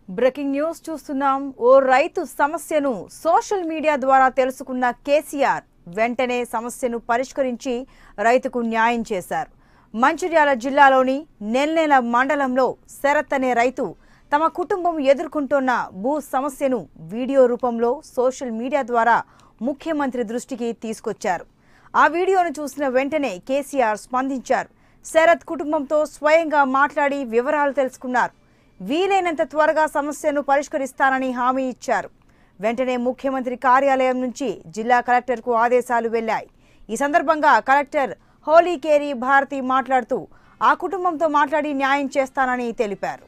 Breaking news చూస్తున్నాం ఓ రైతు సమస్యను సోషల్ మీడియా ద్వారా తెలుసుకున్న కేసీఆర్ వెంటనే సమస్యను పరిష్కరించి రైతుకు న్యాయం చేశారు మంచిర్యాల జిల్లాలోని నెల్నెల మండలంలో శరత్ అనే రైతు తమ కుటుంబం ఎదుర్కొంటున్న భూ సమస్యను వీడియో రూపంలో సోషల్ మీడియా ద్వారా ముఖ్యమంత్రి దృష్టికి తీసుకొచ్చారు ఆ వీడియోను చూసిన వెంటనే కేసీఆర్ స్పందించారు శరత్ కుటుంబంతో స్వయంగా మాట్లాడి వివరాలు తెలుసుకున్నారు వీలైనంత త్వరగా సమస్యను పరిష్కరిస్తానని హామీ ఇచ్చారు వెంటనే ముఖ్యమంత్రి కార్యాలయం నుంచి జిల్లా కలెక్టర్కు ఆదేశాలు వెళ్లాయి ఈ సందర్భంగా కలెక్టర్ హోలీకేరి భారతి మాట్లాడుతూ ఆ కుటుంబంతో మాట్లాడి న్యాయం చేస్తానని తెలిపారు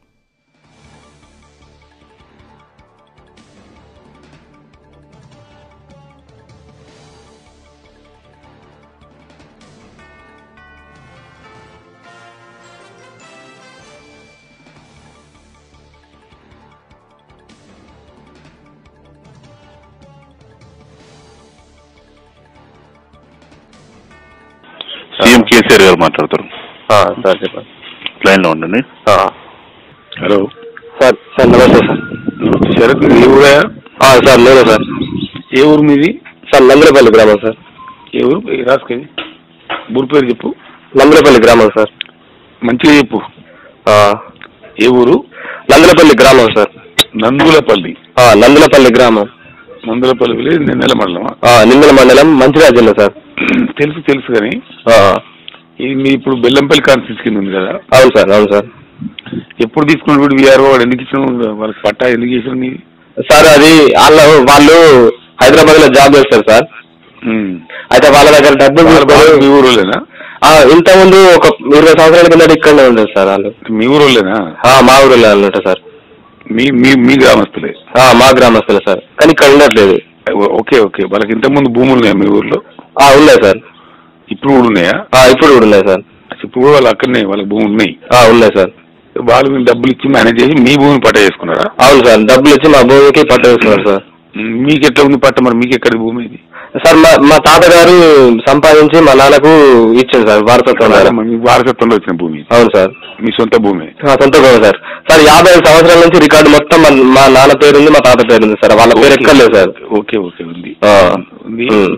సీఎం కేసీఆర్ గారు మాట్లాడతారు ఆ, సార్ చెప్పండి లైన్ లో ఉండండి ఆ, హలో సార్ సార్ నమస్తే సార్ శరత్ ఏ ఊరా ఆ, సార్ నేనే సార్ ఏ ఊరు మీది సార్ నందిరపల్లి గ్రామం సార్ ఏ ఊరు ఏ రాసుకొని ఊరు పేరు చెప్పు నందిరపల్లి గ్రామం సార్ మంచిగా చెప్పు ఆ, ఏ ఊరు నందిరపల్లి గ్రామం సార్ నందులపల్లి ఆ, నందిలపల్లి గ్రామం నందులపల్లి విలేజ్ నెల మండలమా ఆ, నిందల మండలం మంచిర్యాల జిల్లా సార్ తెలుసు తెలుసు కానీ ఆ, ఇది మీ ఇప్పుడు బెల్లంపల్లి కాన్స్టిట్యూన్స్ కింద ఉంది కదా అవును సార్ అవును సార్ ఎప్పుడు తీసుకున్నాడు వీడు వీఆర్ఓ వాడు ఎందుకు ఇచ్చిన వాళ్ళకి పట్టా ఎందుకు ఇచ్చిన నీది సార్ అది వాళ్ళు వాళ్ళు హైదరాబాద్ లో జాబ్ చేస్తారు సార్ ఉమ్. అయితే వాళ్ళ దగ్గర డబ్బులు వాళ్ళ బాగా మీ తీసుకొని ఊరోళ్ళేనా ఆ, ఇంత ముందు ఒక ఇరవై సంవత్సరాల కింద ఇక్కడనే ఉండేది సార్ వాళ్ళు మీ ఊరోళ్ళేనా ఆ, మా ఊరిలో అన్నట్టు సార్ మీ మీ మీ గ్రామస్తులే ఆ, మా గ్రామస్తులే సార్ కానీ ఇక్కడ ఉండట్లేదు ఓ- ఓకే ఓకే వాళ్ళకి ఇంతకుముందు భూములు ఉన్నాయా మీ ఊర్లో ఆ, ఉన్నాయి సార్ ఇప్పుడు కూడా ఉన్నాయా ఆ, ఇప్పుడు కూడా ఉన్నాయి సార్ ఇప్పుడు కూడా వాళ్ళు అక్కడనే వాళ్ళకి భూమి ఉన్నాయి ఆ, ఉన్నాయి సార్ వాళ్ళు మీకు డబ్బులు ఇచ్చి మేనేజ్ చేసి మీ భూమిని పట్ట చేసుకున్నారా అవును సార్ డబ్బులు ఇచ్చి మా భూమికి పట్ట వేస్తున్నారు సార్ ఉమ్, మీకు ఎట్లా ఉంది పట్ట మరి మీకు ఎక్కడ భూమి ఇది సార్ మా మా తాతగారు సంపాదించి మా నాన్నకు ఇచ్చింది సార్ వారసత్వం ద్వారా. మీ వారసత్వంలో వచ్చిన భూమి ఇది. అవును సార్ మీ సొంత భూమి ఆ, సొంత భూమి సార్ సార్ యాభై ఐదు సంవత్సరాల నుంచి రికార్డు మొత్తం మా మా నాన్న పేరు ఉంది మా తాత పేరు ఉంది సార్ వాళ్ళ పేరు ఎక్కర్లేదు సార్ ఓకే ఓకే ఉంది ఆ. ఉంది ఉమ్.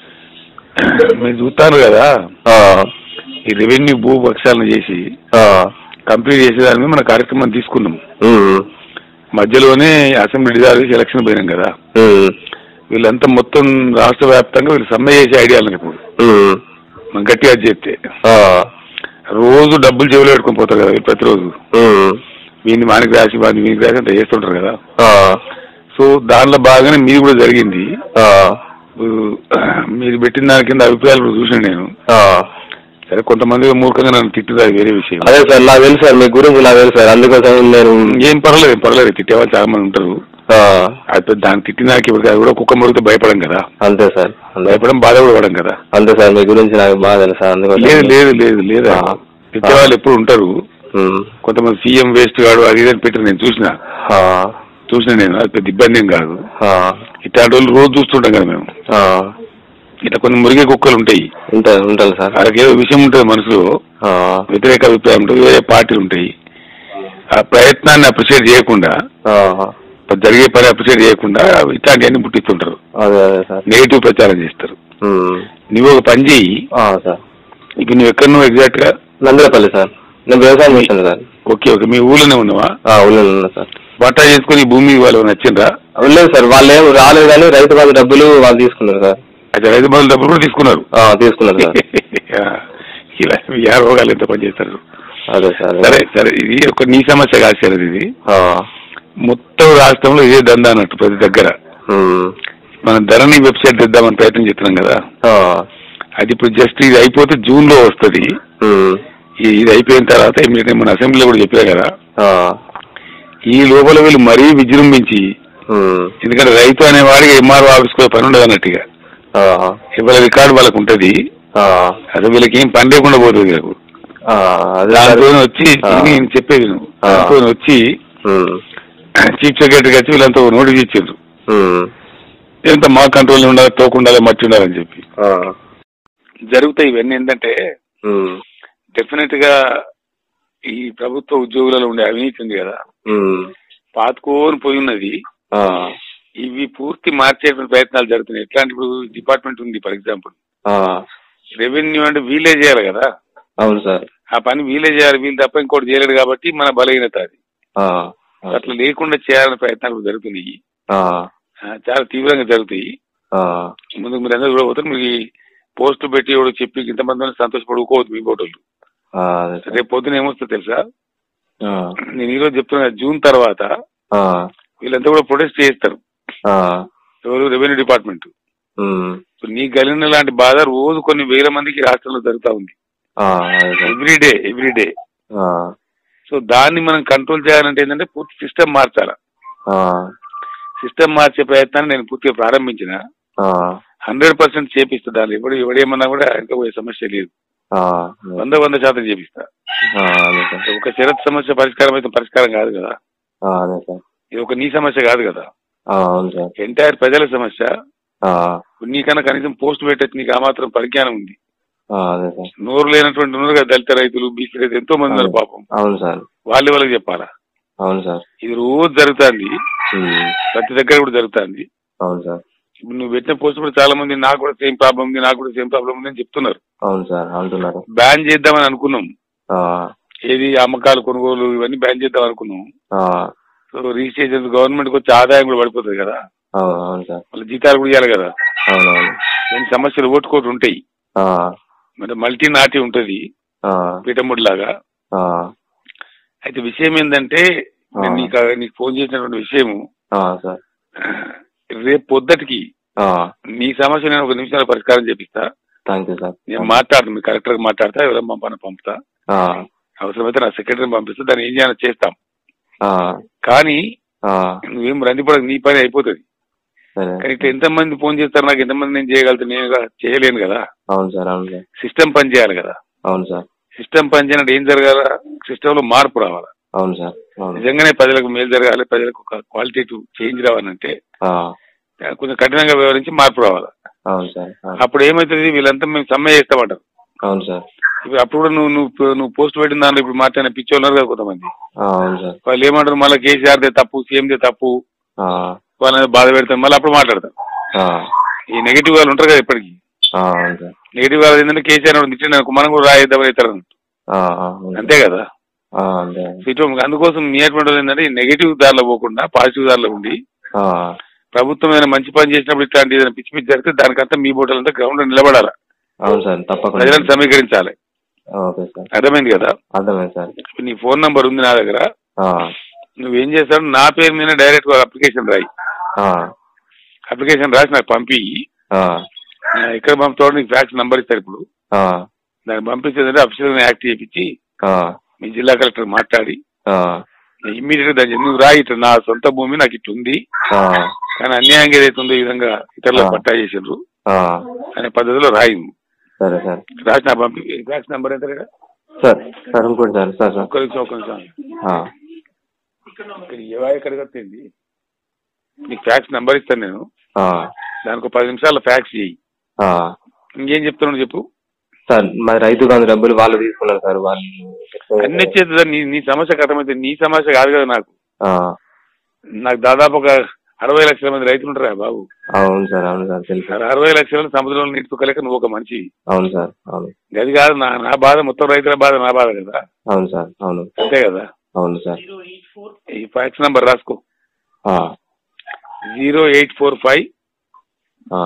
మీరు చూస్తారు కదా ఆ, ఈ రెవెన్యూ భూ పక్షాలను చేసి ఆ, కంప్లీట్ చేసే దాని మీద మన కార్యక్రమం తీసుకున్నాం ఉమ్, మధ్యలోనే అసెంబ్లీ రిజర్వ్ ఎలక్షన్ పోయినాం కదా ఉమ్, వీళ్ళంతా మొత్తం రాష్ట్ర వ్యాప్తంగా వీళ్ళు సమ్మె చేసే ఐడియాలు ఇప్పుడు ఉమ్, మనం గట్టిగా చెప్తే ఆ, రోజు డబ్బులు చెవులు పెట్టుకొని పోతారు కదా వీళ్ళు ప్రతిరోజు ఉమ్, వీని మానికి రాసి వాడిని వీనికి రాసి అంత చేస్తుంటారు కదా ఆ, సో దానిలో బాగానే మీది కూడా జరిగింది ఆ, ఇప్పుడు మీరు పెట్టిన దాని కింద అభిప్రాయాలు కూడా చూసాను నేను ఆ. సరే కొంతమంది మూర్ఖంగా నన్ను తిట్టుది అది వేరే విషయం అదే సార్ నాకు తెలుసు సార్ మీ గురించి నాకు తెలుసు సార్ అందుకోసం నేను ఏం పర్వాలేదు ఏం పర్వాలేదు తిట్టేవాళ్ళు చాలా మంది ఉంటారు ఆ, అది పెద్ద దాన్ని తిట్టిన దానికి ఇప్పుడు అది కూడా కుక్క మురిగితే భయపడం కదా అంతే సార్ అంతే భయపడం బాధ కూడా పడం కదా అంతే సార్ మీ గురించి నాకు బాగా తెలుసు సార్ అందుకోసం లేదు లేదు లేదు లేదు ఆ. తిట్టేవాళ్ళు ఎప్పుడు ఉంటారు ఉమ్, కొంతమంది సీఎం వేస్ట్ గాడు అది ఇది అని పెట్టి నేను చూసిన ఆ, చూసిన నేను అది పెద్ద ఇబ్బంది ఏం కాదు ఆ, ఇట్లాంటి వాళ్ళు రోజు చూస్తుంటాం కదా మేము ఆ. ఇట్లా కొన్ని మురిగే కుక్కలు ఉంటాయి ఉంటా ఉంటాను సార్ వాళ్ళకి ఏదో విషయం ఉంటుంది మనసులో ఆ, వ్యతిరేక అభిప్రాయం ఉంటుంది వేరే పార్టీలు ఉంటాయి ఆ ప్రయత్నాన్ని అప్రిషియేట్ చేయకుండా ఆ, జరిగే పని అప్రిషియేట్ చేయకుండా ఇట్లాంటివన్నీ పుట్టిస్తుంటారు అదే అదే సార్ నెగిటివ్ ప్రచారం చేస్తారు ఉమ్, నువ్వు ఒక పని చేయి ఆ, సార్ ఇప్పుడు నువ్వు ఎక్కడ నువ్వు ఎగ్జాక్ట్ గా నందిరపల్లి సార్ నేను వ్యవసాయం చేశాను సార్ ఓకే ఓకే మీ ఊళ్ళోనే ఉన్నావా ఆ, ఉన్నాను ఉన్నా సార్ బట్టా చేసుకుని ఈ భూమి వాళ్ళు నచ్చిండ్రా లేదు సార్ వాళ్ళు ఏం రాలేదు కానీ రైతు వాళ్ళ డబ్బులు వాళ్ళు తీసుకున్నారు సార్ అయితే రైతు బంధువుల డబ్బులు కూడా తీసుకున్నారు ఆ, తీసుకున్నారు సార్ ఇలా ఏ రోగాలు ఎంత పని చేస్తారు అదే సార్ సరే సరే ఇది ఒక నీ సమస్య కాదు సార్ ఇది ఆ, మొత్తం రాష్ట్రంలో ఇదే దందా అన్నట్టు ప్రతి దగ్గర ఉమ్, మనం ధరణి వెబ్సైట్ తెద్దామని ప్రయత్నం చేస్తున్నాం కదా ఆ, అది ఇప్పుడు జస్ట్ ఇది అయిపోతే జూన్ లో వస్తుంది ఉమ్, ఇది అయిపోయిన తర్వాత మీరు మన అసెంబ్లీలో కూడా చెప్పారు కదా ఆ, ఈ లోపల వీళ్ళు మరీ విజృంభించి ఉమ్, ఎందుకంటే రైతు అనేవాడికి ఎంఆర్ఓ ఆఫీస్ కూడా పని ఉండదు అన్నట్టుగా ఆ, ఇవాళ రికార్డు వాళ్ళకు ఉంటది ఆ, అసలు వీళ్ళకి ఏం పని లేకుండా పోతుంది వీళ్ళకు ఆ, అదే సార్. దాంతో వచ్చి ఆ, నేను చెప్పేది నువ్వు ఆ. దాంతో వచ్చి ఉమ్, చీఫ్ సెక్రటరీకి వచ్చి వీళ్ళంతా నోటీస్ ఇచ్చారు ఉమ్, ఎంత మా కంట్రోల్ ఉండాలి తోకు ఉండాలి మట్టి ఉండాలని చెప్పి ఆ, జరుగుతాయి ఇవన్నీ ఏంటంటే ఉమ్, డెఫినెట్ గా ఈ ప్రభుత్వ ఉద్యోగులలో ఉండే అవినీతి ఉంది కదా ఉమ్, పాతుకోని పోయి ఉన్నది ఆ, ఇవి పూర్తి మార్చేటువంటి ప్రయత్నాలు జరుగుతున్నాయి ఎట్లాంటి ఇప్పుడు డిపార్ట్మెంట్ ఉంది ఫర్ ఎగ్జాంపుల్ ఆ, రెవెన్యూ అంటే వీలే చేయాలి కదా అవును సార్ ఆ పని వీలే చేయాలి వీళ్ళు తప్ప ఇంకోటి చేయలేడు కాబట్టి మన బలహీనత అది ఆ, అట్లా లేకుండా చేయాలనే ప్రయత్నాలు కూడా జరుగుతున్నాయి ఆ, ఆ, చాలా తీవ్రంగా జరుగుతాయి ఆ, ముందుకు మీరు అందరూ కూడా పోతారు మీరు పోస్టులు పెట్టి ఎవడు చెప్పి ఇంతమంది సంతోషపడుకోవద్దు మీ ఫోటోలు ఆ, అదే సార్ రేపు పొద్దున ఏమొస్తుందో తెలుసా ఆ, నేను ఈరోజు చెప్తున్నా జూన్ తర్వాత ఆ, వీళ్ళంతా కూడా ప్రొటెస్ట్ చేస్తారు ఆ, ఎవరు రెవెన్యూ డిపార్ట్మెంట్ ఉమ్, ఇప్పుడు నీ గలిన లాంటి బాధ రోజు కొన్ని వేల మందికి రాష్ట్రంలో జరుగుతూ ఉంది ఆ, అదే sir every day every day ఆ, సో దాన్ని మనం కంట్రోల్ చేయాలంటే ఏంటంటే పూర్తి సిస్టమ్ మార్చాలా ఆ, సిస్టమ్ మార్చే ప్రయత్నాన్ని నేను పూర్తిగా ప్రారంభించిన ఆ, హండ్రెడ్ పర్సెంట్ చేపిస్తా దాన్ని ఎవడు ఎవడేమన్నా కూడా ఇంకా పోయే సమస్య లేదు ఆ, వంద వంద శాతం చేపిస్తా ఆ, అదే సార్ ఒక షరత్ సమస్య పరిష్కారం అయితే పరిష్కారం కాదు కదా ఆ, అదే సార్ ఇది ఒక నీ సమస్య కాదు కదా ఆ, అవును సార్ ఎంటైర్ ప్రజల సమస్య ఆ, ఇప్పుడు నీకన్నా కనీసం పోస్ట్ పెట్టచ్చు నీకు ఆ మాత్రం పరిజ్ఞానం ఉంది ఆ, అదే సార్ నోరు లేనటువంటి నోరుగా దళిత రైతులు బీసీ రైతులు ఎంతో మంది ఉన్నారు పాపం అవును సార్ వాళ్ళే వాళ్ళకి చెప్పాలా అవును సార్ ఇది రోజు జరుగుతుంది ఉమ్, ప్రతి దగ్గర కూడా జరుగుతుంది అవును సార్ ఇప్పుడు నువ్వు పెట్టిన పోస్ట్ కూడా చాలా మంది నాకు కూడా సేమ్ ప్రాబ్లం ఉంది నాకు కూడా సేమ్ ప్రాబ్లం ఉంది అని చెప్తున్నారు అవును సార్ అంటున్నారు బ్యాన్ చేద్దామని అనుకున్నాం ఆ, ఏది అమ్మకాలు కొనుగోలు ఇవన్నీ బ్యాన్ చేద్దాం అనుకున్నాం ఆ, సో రిజిస్ట్రేషన్ గవర్నమెంట్ వచ్చే ఆదాయం కూడా పడిపోతుంది కదా అవును అవును సార్ వాళ్ళ జీతాలు కూడా ఇవ్వాలి కదా అవును అవును కొన్ని సమస్యలు ఓటుకోటి ఉంటాయి ఆ, మరి మల్టీ నాటి ఉంటుంది ఆ, పీఠముడి లాగా ఆ, అయితే విషయం ఏంటంటే నేను ఆ. నీకు నీకు ఫోన్ చేసినటువంటి విషయము ఆ, సార్ రేపు పొద్దుటికి ఆ, నీ సమస్య నేను ఒక నిమిషంలో పరిష్కారం చేపిస్తా థ్యాంక్ యూ సార్ నేను మాట్లాడను మీ కలెక్టర్ మాట్లాడతా ఎవరైనా పంపని పంపుతా ఆ, అవసరమైతే నా సెక్రటరీని పంపిస్తా దాన్ని ఏం చేయాలో చేస్తాం ఆ, కానీ ఆ, నువ్వేం రందిపడక నీ పని అయిపోతుంది సరే కానీ ఇట్లా ఎంతమంది ఫోన్ చేస్తారు నాకు ఎంతమంది నేను చేయగలుగుతా నేను గా- చేయలేను కదా అవును సార్ అవును సార్ సిస్టమ్ పని చేయాలి కదా అవును సార్ సిస్టమ్ పని చేయనట్టు ఏం జరగాల సిస్టమ్ లో మార్పు రావాలి అవును సార్ అవును నిజంగానే ప్రజలకు మేలు జరగాలి ప్రజలకు ఒక క్వాలిటేటివ్ చేంజ్ రావాలంటే ఆ, కొంచెం కఠినంగా వ్యవహరించి మార్పు రావాలి అవును సార్ ఆ, అప్పుడు ఏమవుతుంది వీళ్ళంతా మేము సమ్మె చేస్తామంటారు అవును సార్ ఇప్పుడు అప్పుడు కూడా నువ్వు నువ్వు నువ్వు పోస్ట్ పెట్టిన దాంట్లో ఇప్పుడు మాట్లాడిన పిచ్చి ఉన్నారు కదా కొంతమంది ఆ, అవును సార్ వాళ్ళు ఏమంటారు మళ్ళీ కేసీఆర్ దే తప్పు సీఎం దే తప్పు ఆ, వాళ్ళని బాధ పెడతారు మళ్ళీ అప్పుడు మాట్లాడతారు ఆ, ఈ నెగిటివ్ వాళ్ళు ఉంటారు కదా ఇప్పటికి ఆ, అవును సార్ నెగిటివ్ వాళ్ళు ఏంటంటే కేసీఆర్ వాడు తిట్టిన మనం కూడా రాయిద్దామని అవుతారు ఆ, ఆ, అవును సార్. అంతే కదా ఆ, అంతే సో ఇటు అందుకోసం మీ అటువంటి వాళ్ళు ఏంటంటే ఈ నెగిటివ్ దారిలో పోకుండా పాజిటివ్ దారిలో ఉండి ఆ, ప్రభుత్వం ఏదైనా మంచి పని చేసినప్పుడు ఇట్లాంటి ఏదైనా పిచ్చి పిచ్చి జరిగితే దానికంతా మీ బోటలంతా గ్రౌండ్ లో నిలబడాలి అవును సార్ తప్పకుండా ప్రజలను సమీకరించాలి ఓకే సార్ అర్థమైంది కదా అర్థమైంది సార్ ఇప్పుడు నీ ఫోన్ నంబర్ ఉంది నా దగ్గర ఆ, నువ్వేం చేస్తావు నా పేరు మీద డైరెక్ట్ అప్లికేషన్ రాయి ఆ, అప్లికేషన్ రాసి నాకు పంపి ఆ, నేను ఎక్కడ పంపుతాడు నీకు ఫ్యాక్స్ నంబర్ ఇస్తారు ఇప్పుడు ఆ, దాన్ని పంపించేదంటే అఫీషియల్ యాక్ట్ చేయించి ఆ, మీ జిల్లా కలెక్టర్ మాట్లాడి ఆ, ఇమ్మీడియట్ గా దాన్ని నువ్వు రాయి ఇట్లా నా సొంత భూమి నాకు ఇట్లా ఉంది ఆ, కానీ అన్యాయంగా ఏదైతే ఉందో ఈ విధంగా ఇతరులకు ఆ. పట్టా చేసిండ్రు ఆ, అనే పద్ధతిలో రాయి నువ్వు. సరే సార్ రాసి నా పంపి ఫ్యాక్స్ నంబర్ ఎంత ఇక్కడ? సార్ సార్ ఇంకోటి సార్ సార్ సార్ ఒక్క నిమిషం ఒక్క నిమిషం ఆ, ఇక్కడ ఏవా ఎక్కడికి వస్తుంది నీకు ఫ్యాక్స్ నంబర్ ఇస్తాను నేను ఆ, దానికి ఒక పది నిమిషాల్లో ఫ్యాక్స్ చేయి ఆ. ఇంకేం చెప్తున్నావు చెప్పు సార్ మరి రైతు బంధు డబ్బులు వాళ్ళు తీసుకున్నారు సార్ వాళ్ళు అన్ని వచ్చేది నీ నీ సమస్య అర్థమైతే నీ సమస్య కాదు కదా నాకు ఆ, నాకు దాదాపు ఒక అరవై లక్షల మంది రైతులు ఉంటారా బాబు అవును సార్ అవును సార్ తెలుసు సార్ అరవై లక్షల సముద్రంలో నీటికోలేక నువ్వు ఒక మనిషి అవును సార్ అవును అది కాదు నా నా బాధ మొత్తం రైతుల బాధ నా బాధ కదా అవును సార్ అవును అంతే కదా అవును సార్ ఈ ఫ్యాక్స్ నంబర్ రాసుకో ఆ, జీరో ఎయిట్ ఫోర్ ఫైవ్ ఆ.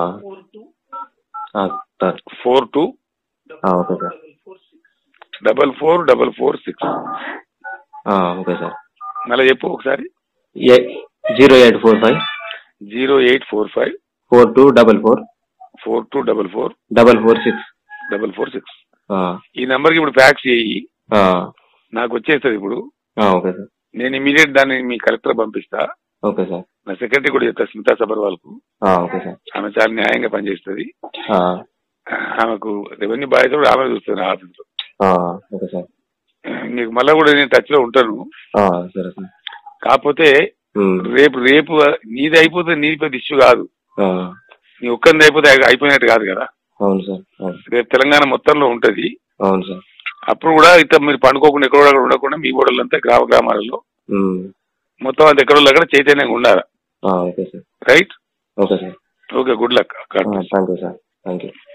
ఆ, సార్ ఫోర్ టూ ఆ, okay sir double four double four six ఆ, ఓకే సార్ మళ్ళీ చెప్పు ఒకసారి ఏ zero eight four five zero eight four five four two double four four two double four double four six double four six ఆ, ఈ నెంబర్కి ఇప్పుడు fax చేయి ఆ, నాకు వచ్చేస్తుంది ఇప్పుడు ఆ, ఓకే సార్ నేను ఇమీడియట్ దాన్ని మీ కలెక్టర్ పంపిస్తా ఓకే సార్ నా సెక్రటరీ కూడా చెప్తా స్మితా సబర్వాల్ కు ఆ, ఓకే సార్ ఆమె చాలా న్యాయంగా పనిచేస్తుంది ఆ, ఆమెకు రెవెన్యూ బాధ్యత కూడా ఆమె చూస్తుంది ఆఫీస్ లో ఆ, ఓకే సార్ నీకు మళ్ళీ కూడా నేను టచ్ లో ఉంటాను ఆ, సరే సార్ కాకపోతే ఉమ్, రేపు రేపు నీది అయిపోతే నీది పెద్ద ఇష్యూ కాదు ఆ, నీ ఒక్కరిది అయిపోతే అయి- అయిపోయినట్టు కాదు కదా అవును సార్ అవును రేపు తెలంగాణ మొత్తంలో ఉంటది అవును సార్ అప్పుడు కూడా ఇట్లా మీరు పండుకోకుండా ఎక్కడ కూడా ఉండకుండా మీ గోడలంతా గ్రామ గ్రామాలలో ఉమ్, మొత్తం అది ఎక్కడ వాళ్ళు అక్కడ చైతన్యంగా ఉండాలి ఆ, okay sir right okay sir okay good luck thank you sir thank you